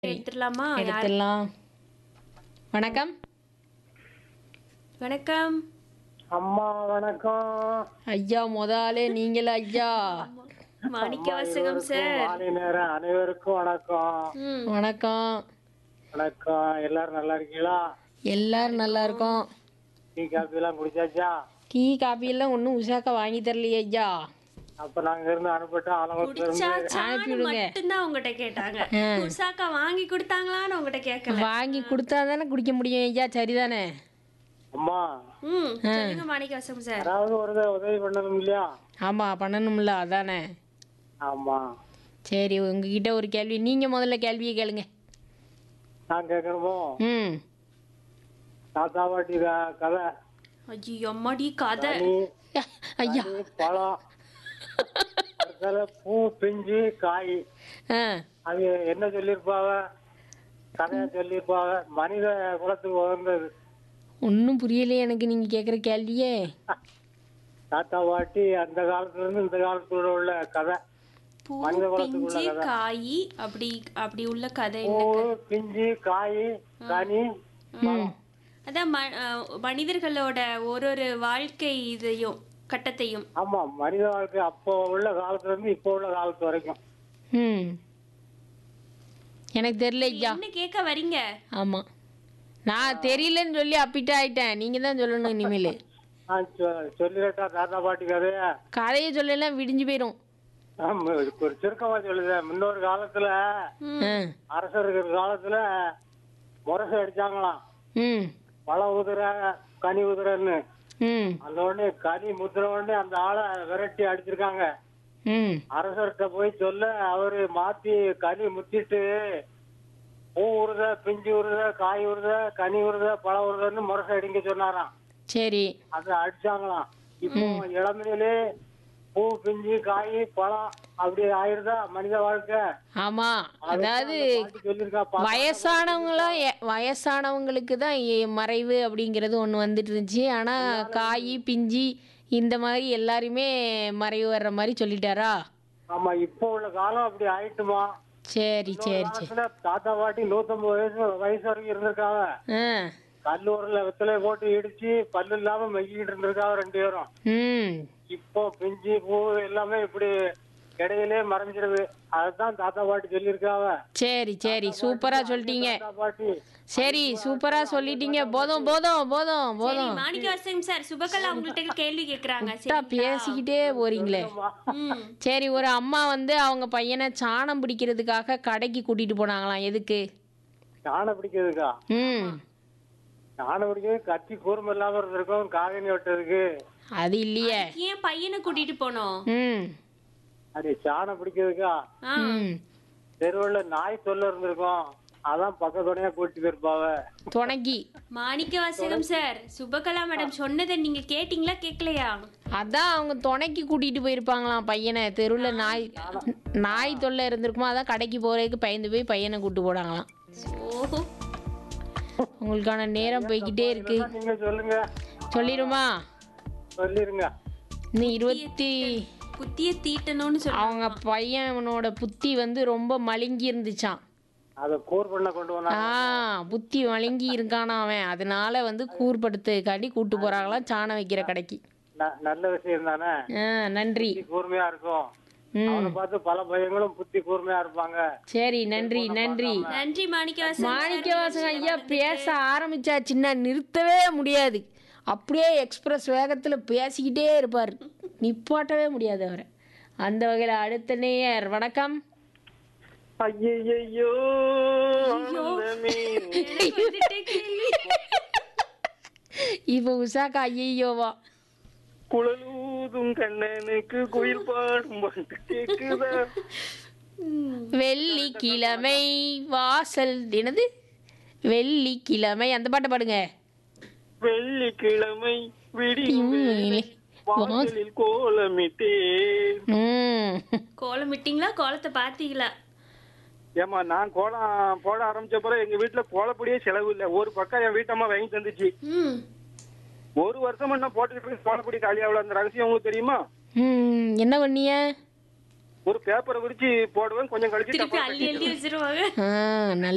எடுத்துடலாமா யார் எடுத்துடலாம் வணக்கம் வணக்கம் அம்மா வணக்கம் ஐயா முதலே நீங்களா ஐயா மாணிக்க வாசகம் சார் மாலை நேரம் அனைவருக்கும் வணக்கம் ம் வணக்கம் வணக்கம் எல்லாரும் நல்லா இருக்கீங்களா எல்லாரும் நல்லா இருக்கோம் டீ காபி எல்லாம் குடிச்சாச்சா டீ காபி எல்லாம் ஒன்றும் உஷாக்கா வாங்கி தரலையே ஐயா அப்ப நாங்க இருந்து அனுப்பிட்டோம் ஆலமரத்துல இருந்து குடிச்சாச்சான்னு மட்டும்தான் உங்ககிட்ட கேட்டாங்க குசாக்கா வாங்கி கொடுத்தாங்களான்னு உங்ககிட்ட கேட்கல வாங்கி கொடுத்தா தானே குடிக்க முடியும் ஐயா சரிதானே அம்மா ம் சொல்லுங்க மாணிக்க வாசகம் சார் யாராவது ஒரு தடவை உதவி பண்ணணும் இல்லையா ஆமாம் பண்ணணும்ல அதானே ஆமா சரி உங்ககிட்ட ஒரு கேள்வி நீங்கள் முதல்ல கேள்வியை கேளுங்க நான் கேட்கணுமோ ம் தாத்தா பாட்டி க- கதை ஐயோ அம்மாடி கதை நீ ஐயா நீ பழம் அடுத்தால பூ பிஞ்சு காய் ஆ அது என்ன சொல்லியிருப்பாவ கதையா சொல்லியிருப்பாவ மனித குலத்துக்கு உகந்தது ஒன்றும் புரியலையே எனக்கு நீங்கள் கேட்குற கேள்வியே தாத்தா பாட்டி அந்த காலத்துல இருந்து இந்த காலத்துல உள்ள கதை பூ மனித குலத்துக்கு உள்ள பிஞ்சு கதை. காய் அப்படி அப்படி உள்ள கதை பூ என்ன பிஞ்சு காய் கனி ம் அதான் ம- அஹ் மனிதர்களோட ஒரு ஒரு வாழ்க்கை இதையும் கட்டத்தையும் ஆமா மனித வாழ்க்கை அப்போ உள்ள காலத்துல இருந்து இப்போ உள்ள காலத்து வரைக்கும் ம் எனக்கு தெரியல ஐயா என்ன கேட்க வரீங்க ஆமாம் நான் தெரியலன்னு சொல்லி அப்பிட்ட ஆயிட்டேன் நீங்கள் தான் சொல்லணும் இனிமேல் நான் சொ- சொல்லிடட்டா தாத்தா பாட்டி கதைய கதையை சொல்லலாம் விடிஞ்சு போயிடும் ஆமா, இதுக்கு ஒரு சுருக்கமா சொல்லுதேன் முன்னொரு காலத்துல ஆ அரசர் இருக்கிற காலத்துல முரசு அடிச்சாங்களாம் ம் பழம் உதிர கனி உதிரன்னு ம் அந்த உடனே கனி முத்துற உடனே அந்த ஆளை விரட்டி அடிச்சிருக்காங்க ம் அரசர்கிட்ட போய் சொல்ல அவரு மாத்தி கனி முத்திட்டு பூ உருத பிஞ்சு உருத காய் உருத கனி உருத பழம் உருதன்னு முரசை அடிங்க சொன்னாராம் சரி அதை அடிச்சாங்களாம் இப்போ இளமையிலே பூ பிஞ்சு காய் பழம் அப்படி ஆயிருதா மனித வாழ்க்கை ஆமாம் அதாவது பாட்டி சொல்லியிருக்கா பா- வயசானவங்களாம் எ- வயசானவங்களுக்கு தான் எ- மறைவு அப்படிங்கிறது ஒன்று வந்துட்டு இருந்துச்சு ஆனால் காய் பிஞ்சி இந்த மாதிரி எல்லாருமே மறைவு வர்ற மாதிரி சொல்லிட்டாரா ஆமா இப்போ உள்ள காலம் அப்படி ஆயிட்டுமா சரி சரி சரி காலத்துல தாத்தா பாட்டி நூத்தம்பது வயசு வயசு வரைக்கும் இருந்திருக்காங்க ஆ கல்லூரில வெத்தலை போட்டு இடிச்சு பல்லு இல்லாம மெய்கிட்டு இருந்திருக்காங்க ரெண்டு பேரும் ம் இப்போ பிஞ்சு பூ எல்லாமே இப்படி இடையிலே மறைஞ்சிருது அதுதான் தாத்தா பாட்டி சொல்லியிருக்காவ சரி சரி சூப்பராக சொல்லிட்டீங்க தாத்தா பாட்டி சரி சூப்பராக சொல்லிட்டீங்க போதும் போதும் போதும் சரி போதும் மாணிக்க வாசகம் சார் சுபகலா உங்கள்கிட்ட கேள்வி கேக்குறாங்க விட்டா பேசிக்கிட்டே போறீங்களே ம் சரி ஒரு அம்மா வந்து அவங்க பையனை சாணம் பிடிக்கிறதுக்காக கடைக்கு கூட்டிட்டு போனாங்களாம் எதுக்கு யானை பிடிக்கிறதுக்கா ம் யானை பிடிக்கிறது கத்தி கூர்ம இல்லாம இருந்திருக்கும் காகனி வெட்டுறதுக்கு அது இல்லையே ஏன் பையனை கூட்டிட்டு போனோம் ம் அது சாணை பிடிக்கிறதுக்கா ஆ ம் தெருவுல நாய் தொல்லை இருந்திருக்கும் அதான் பக்கத்துடையா கூட்டிட்டு போயிருப்பாவ துணைக்கி மாணிக்க வாசகம் சார் சுபகலா மேடம் சொன்னதை நீங்க கேட்டீங்களா கேட்கலையா அதான் அவங்க துணைக்கு கூட்டிட்டு போயிருப்பாங்களாம் பையனை தெருவில் நாய் நாய் தொல்லை இருந்திருக்குமா அதான் கடைக்கு போறதுக்கு பயந்து போய் பையனை கூட்டு போனாங்களாம் ஓஹோ உங்களுக்கான நேரம் போய்கிட்டே இருக்கு நீங்க சொல்லுங்க சொல்லிடுமா சொல்லிருங்க இன்னும் இருபத்தி புத்திய தீட்டணும்னு சொல்லுவாங்க அவங்க பையனோட புத்தி வந்து ரொம்ப மழுங்கி இருந்துச்சான் அத கூர் பண்ண கொண்டு வந்தா ஆ புத்தி மழுங்கி இருக்கானா அவன் அதனால வந்து கூர்படுத்துக்காண்டி கூட்டு போறாங்களாம் சாணம் வைக்கிற கடைக்கு ந- நல்ல விஷயம் தானே ஆ நன்றி புத்தி கூர்மையா இருக்கும் ம் அவனை பார்த்து பல பையங்களும் புத்தி கூர்மையா இருப்பாங்க சரி நன்றி நன்றி நன்றி மாணிக்க வாசகம் மாணிக்கவாசகம் ஐயா பேச ஆரம்பிச்சாச்சுன்னா நிறுத்தவே முடியாது அப்படியே எக்ஸ்பிரஸ் வேகத்தில் பேசிக்கிட்டே இருப்பார் நிப்பாட்டவே முடியாது அவரை அந்த வகையில் அடுத்த நேயர் வணக்கம் ஐயையோ எனக்கு வந்துட்டே கேள்வி. இப்போ உஷாக்கா ஐயோவா குழலூதும் கண்ணனுக்கு குயில் பாடும் பாட்டு கேக்குதா வெள்ளிக்கிழமை வாசல் என்னது வெள்ளிக்கிழமை அந்த பாட்டை பாடுங்க வெள்ளிக்கிழமை விடியும் வேளை வாசலில் கோலமிட்டேன் ம் கோலம் விட்டீங்களா கோலத்தை பாத்தீங்களா ஏமா நான் கோலம் போட ஆரம்பிச்ச பிறகு எங்க வீட்டுல கோலப்படியே செலவு இல்ல ஒரு பக்கம் என் வீட்டம்மா வாங்கி தந்துச்சு ம் ஒரு வருஷமா நான் போட்டுக்கிட்டு இருக்க கோலப்படி காலியாவில் அந்த ரகசியம் உங்களுக்கு தெரியுமா ம் என்ன பண்ணிய ஒரு பேப்பரை விரிச்சு போடுவேன் கொஞ்சம் கழிச்சு திருப்பி அள்ளி அள்ளி வச்சிருவாங்க ஆ நல்ல